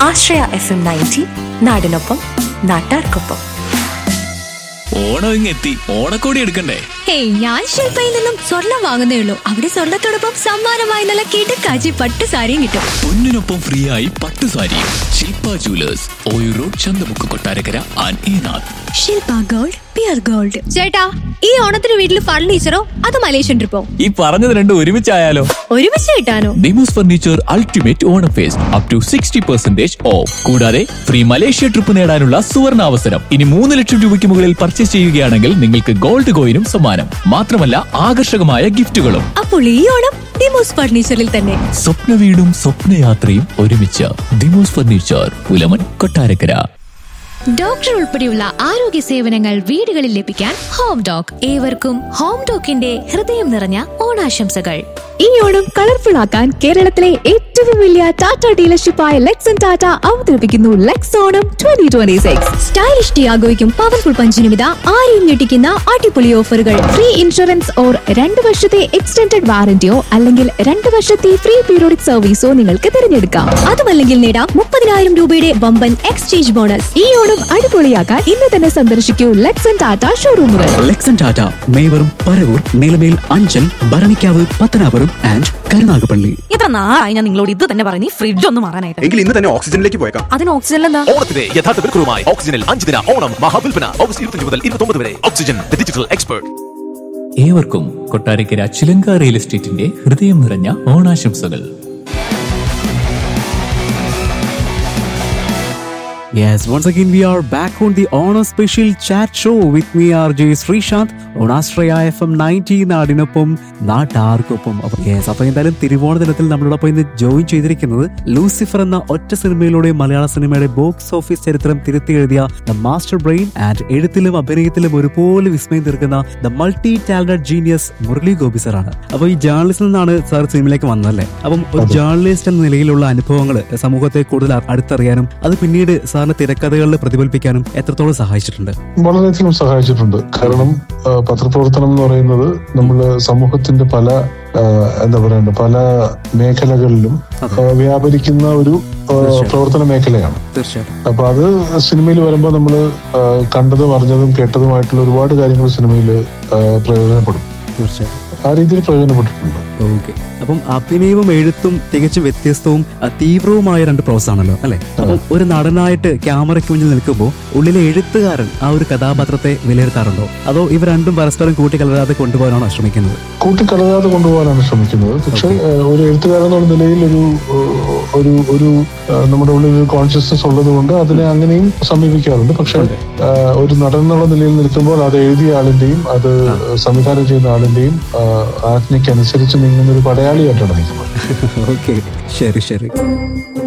ആശ്രയ F M ninety നാടിനൊപ്പം നാട്ടാർക്കൊപ്പം ഓണം ഇങ്ങെത്തി ഓണക്കോടി എടുക്കണ്ടേ ഹേയ് ഞാൻ ശില്പയിൽ നിന്നും സ്വർണം വാങ്ങുന്നേ ഉള്ളൂ അവിടെ സ്വർണത്തോടൊപ്പം സമ്മാനമായി നല്ല കിടക്കാച്ചി പട്ട് സാരിയും കിട്ടും പൊന്നിനൊപ്പം ഫ്രീ ആയി പട്ടു സാരിയും Shilpa jewellers Oyoor road Chanthamukku Kottarakkara and Enath Shilpa gold pure gold ചേട്ടാ ഈ ഓണത്തിന് വീട്ടിൽ ഫർണിച്ചറോ അത് മലേഷ്യൻ ട്രിപ്പോ ഈ പറഞ്ഞത് രണ്ടും ഒരുമിച്ചായാലോ ഒരുമിച്ച് കിട്ടാനോ Demos furniture ultimate Onam fest up to sixty percentage off കൂടാതെ ഫ്രീ മലേഷ്യ ട്രിപ്പ് നേടാനുള്ള സുവർണ അവസരം ഇനി മൂന്ന് ലക്ഷം രൂപയ്ക്ക് മുകളിൽ പർച്ചേസ് ചെയ്യുകയാണെങ്കിൽ നിങ്ങൾക്ക് ഗോൾഡ് കോയിനും സമ്മാനം മാത്രമല്ല ആകർഷകമായ ഗിഫ്റ്റുകളും അപ്പോൾ ഈ ഓണം ഡിമോസ് ഫർണിച്ചറിൽ തന്നെ സ്വപ്ന വീടും സ്വപ്നയാത്രയും ഒരുമിച്ച് ഡിമോസ് ഫർണിച്ചർ പുലമൻ കൊട്ടാരക്കര ഡോക്ടർ ഉൾപ്പെടെയുള്ള ആരോഗ്യ സേവനങ്ങൾ വീടുകളിൽ ലഭിക്കാൻ ഹോം ഡോക് ഏവർക്കും ഹോം ഡോക്കിന്റെ ഹൃദയം നിറഞ്ഞ ഓണാശംസകൾ ഈ ഓണം കളർഫുൾ ആക്കാൻ കേരളത്തിലെ ഏറ്റവും വലിയ ടാറ്റ ഡീലർഷിപ്പായ ലെക്സൺ ടാറ്റ അവതരിപ്പിക്കുന്നു Lex Onam twenty twenty six stylish ടിയാഗോയ്ക്കും പവർഫുൾ പഞ്ചിനുമിത ആരെയും ഞെട്ടിക്കുന്ന അടിപൊളി ഓഫറുകൾ ഫ്രീ ഇൻഷുറൻസ് ഓർ രണ്ട് വർഷത്തെ എക്സ്റ്റൻഡഡ് വാറന്റിയോ അല്ലെങ്കിൽ രണ്ട് വർഷത്തെ ഫ്രീ പീരിയോഡിക് സർവീസോ നിങ്ങൾക്ക് തിരഞ്ഞെടുക്കാം അതുമല്ലെങ്കിൽ നേടാം മുപ്പതിനായിരം രൂപയുടെ വമ്പൻ എക്സ്ചേഞ്ച് ബോണസ് ഈ ഓണം അടിപൊളിയാക്കാൻ ഇന്ന് തന്നെ സന്ദർശിക്കൂ ലെക്സൺ ടാറ്റ ഷോറൂമുകൾ ലെക്സൺ ടാറ്റ മേവറും പരവൂർ നിലമേൽ അഞ്ചൽ ഭരണിക്കാവ് പത്തനാപുരം ആൻഡ് കരുനാഗപ്പള്ളി എത്ര നാളായി ഞാൻ നിങ്ങളോട് ഇത് തന്നെ പറഞ്ഞു ഫ്രിഡ്ജ് ഒന്ന് മാറാനായിട്ട് എങ്കിൽ ഇന്ന് തന്നെ ഓക്സിജനിലേക്ക് പോയേക്കാം അതിന് ഓക്സിജൻ എന്താ ഓണത്തിന്റെ യഥാർത്ഥ വിൽക്കുറുമായി ഓക്സിജനിൽ അഞ്ച് ദിന ഓണം മഹാവിൽപ്പന ഓഗസ്റ്റ് ഇരുപത്തി മുതൽ ഇരുപത്തി വരെ ഓക്സിജൻ ഡിജിറ്റൽ എക്സ്പേർട്ട് ഏവർക്കും കൊട്ടാരക്കര ചിലങ്ക റിയൽ എസ്റ്റേറ്റിന്റെ ഹൃദയം നിറഞ്ഞ ഓണാശംസകൾ Yes, once again we are back on the Honor Special Chat Show with me RJ Srishant on Astraya FM 90 നാടിനൊപ്പം നാട്ടാർക്കൊപ്പം അപ്പൊ യെസ് അപ്പൊ എന്തായാലും തിരുവോണ ദിനത്തിൽ നമ്മളോടൊപ്പം ഇന്ന് ജോയിൻ ചെയ്തിരിക്കുന്നത് ലൂസിഫർ എന്ന ഒറ്റ സിനിമയിലൂടെ മലയാള സിനിമയുടെ ബോക്സ് ഓഫീസ് ചരിത്രം തിരുത്തി എഴുതിയ ദ മാസ്റ്റർ ബ്രെയിൻ ആൻഡ് എഴുത്തിലും അഭിനയത്തിലും ഒരുപോലെ വിസ്മയം തീർക്കുന്ന the multi talented genius Murali Gopy സാറാണ് അപ്പൊ ഈ ജേർണലിസ്റ്റിൽ നിന്നാണ് സാർ സിനിമയിലേക്ക് വന്നതല്ലേ അപ്പം ഒരു ജേർണലിസ്റ്റ് എന്ന നിലയിലുള്ള അനുഭവങ്ങൾ സമൂഹത്തെ കൂടുതൽ അ- അടുത്തറിയാനും അത് പിന്നീട് സാറിന് തിരക്കഥകളിൽ പ്രതിഫലിപ്പിക്കാനും എത്രത്തോളം സഹായിച്ചിട്ടുണ്ട് വളരെയധികം സഹായിച്ചിട്ടുണ്ട് കാരണം ആ, പത്രപ്രവർത്തനം എന്ന് പറയുന്നത് നമ്മൾ സമൂഹത്തിന്റെ പല ആ, എന്താ പറയണ്ട പല മേഖലകളിലും ആ, വ്യാപരിക്കുന്ന ഒരു ആ, പ്രവർത്തന മേഖലയാണ് തീർച്ചയായിട്ടും അപ്പൊ അത് സിനിമയിൽ വരുമ്പോൾ നമ്മൾ കണ്ടതും അറിഞ്ഞതും കേട്ടതുമായിട്ടുള്ള ഒരുപാട് കാര്യങ്ങൾ സിനിമയിൽ പ്രയോജനപ്പെടും തീർച്ചയായിട്ടും ആ രീതിയിൽ പ്രയോജനപ്പെട്ടിട്ടുണ്ട് ഓക്കെ അപ്പം അഭിനയവും എഴുത്തും തികച്ചും വ്യത്യസ്തവും അ, തീവ്രവുമായ രണ്ട് പ്രോസസ് ആണല്ലോ അല്ലെ അപ്പം ഒരു നടനായിട്ട് ക്യാമറയ്ക്ക് മുന്നിൽ നിൽക്കുമ്പോൾ ഉള്ളിലെ എഴുത്തുകാരൻ ആ ഒരു കഥാപാത്രത്തെ വിലയിരുത്താറുണ്ടോ അതോ ഇവ രണ്ടും പരസ്പരം കൂട്ടിക്കലരാതെ കൊണ്ടുപോകാനാണോ ശ്രമിക്കുന്നത് കൂട്ടിക്കലരാതെ കൊണ്ടുപോകാനാണ് ശ്രമിക്കുന്നത് പക്ഷെ ഏഹ്, ഒരു എഴുത്തുകാരൻ എന്നുള്ള നിലയിൽ ഒരു ഏഹ്, ഒരു ഒരു ഏഹ്, നമ്മുടെ ഉള്ളിൽ ഒരു കോൺഷ്യസ്നസ് ഉള്ളത് കൊണ്ട് അതിനെ അങ്ങനെയും സമീപിക്കാറുണ്ട് പക്ഷെ ഏഹ്, ഒരു നടൻ എന്നുള്ള നിലയിൽ നിൽക്കുമ്പോൾ അത് എഴുതിയ ആളിന്റെയും അത് സംവിധാനം ചെയ്യുന്ന ആളിന്റെയും ഏഹ്, ആജ്ഞയ്ക്ക് അനുസരിച്ച് നീങ്ങുന്ന ഒരു പടയാളിയായിട്ടാണ് നിൽക്കുന്നത് ഓക്കെ ശരി ശരി